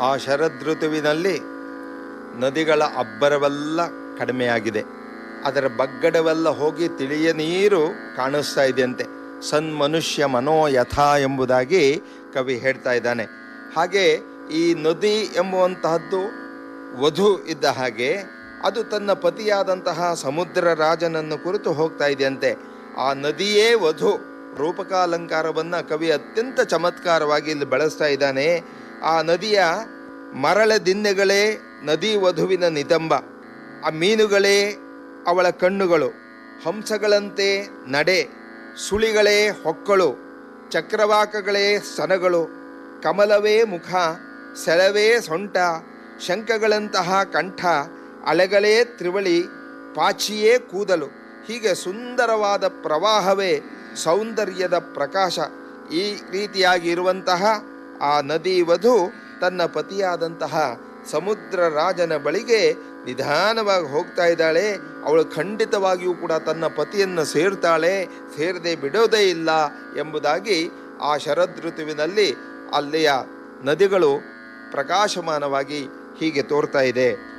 ಆ ಶರದೃತುವಿನಲ್ಲಿ ನದಿಗಳ ಅಬ್ಬರವೆಲ್ಲ ಕಡಿಮೆಯಾಗಿದೆ ಅದರ ಬಗ್ಗಡವೆಲ್ಲ ಹೋಗಿ ತಿಳಿಯ ನೀರು ಕಾಣಿಸ್ತಾ ಇದೆಯಂತೆ ಸನ್ಮನುಷ್ಯ ಮನೋಯಥ ಎಂಬುದಾಗಿ ಕವಿ ಹೇಳ್ತಾ ಇದ್ದಾನೆ ಹಾಗೆ ಈ ನದಿ ಎಂಬುವಂತಹದ್ದು ವಧು ಇದ್ದ ಹಾಗೆ ಅದು ತನ್ನ ಪತಿಯಾದಂತಹ ಸಮುದ್ರ ರಾಜನನ್ನು ಕುರಿತು ಹೋಗ್ತಾ ಇದೆಯಂತೆ ಆ ನದಿಯೇ ವಧು ರೂಪಕಾಲಂಕಾರವನ್ನು ಕವಿ ಅತ್ಯಂತ ಚಮತ್ಕಾರವಾಗಿ ಇಲ್ಲಿ ಬಳಸ್ತಾ ಇದ್ದಾನೆ ಆ ನದಿಯ ಮರಳ ದಿನ್ನೆಗಳೇ ನದಿ ವಧುವಿನ ನಿತಂಬ ಆ ಮೀನುಗಳೇ ಅವಳ ಕಣ್ಣುಗಳು ಹಂಸಗಳಂತೆ ನಡೆ ಸುಳಿಗಳೇ ಹೊಕ್ಕಳು ಚಕ್ರವಾಕಗಳೇ ಸ್ತನಗಳು ಕಮಲವೇ ಮುಖ ಸೆಳವೇ ಸೊಂಟ ಶಂಖಗಳಂತಹ ಕಂಠ ಅಲೆಗಳೇ ತ್ರಿವಳಿ ಪಾಚಿಯೇ ಕೂದಲು ಹೀಗೆ ಸುಂದರವಾದ ಪ್ರವಾಹವೇ ಸೌಂದರ್ಯದ ಪ್ರಕಾಶ ಈ ರೀತಿಯಾಗಿ ಇರುವಂತಹ ಆ ನದಿ ವಧು ತನ್ನ ಪತಿಯಾದಂತಹ ಸಮುದ್ರ ರಾಜನ ಬಳಿಗೆ ನಿಧಾನವಾಗಿ ಹೋಗ್ತಾ ಇದ್ದಾಳೆ ಅವಳು ಖಂಡಿತವಾಗಿಯೂ ಕೂಡ ತನ್ನ ಪತಿಯನ್ನು ಸೇರ್ತಾಳೆ ಸೇರದೆ ಬಿಡೋದೇ ಇಲ್ಲ ಎಂಬುದಾಗಿ ಆ ಶರದೃತುವಿನಲ್ಲಿ ಅಲ್ಲಿಯ ನದಿಗಳು ಪ್ರಕಾಶಮಾನವಾಗಿ ಹೀಗೆ ತೋರ್ತಾ ಇದೆ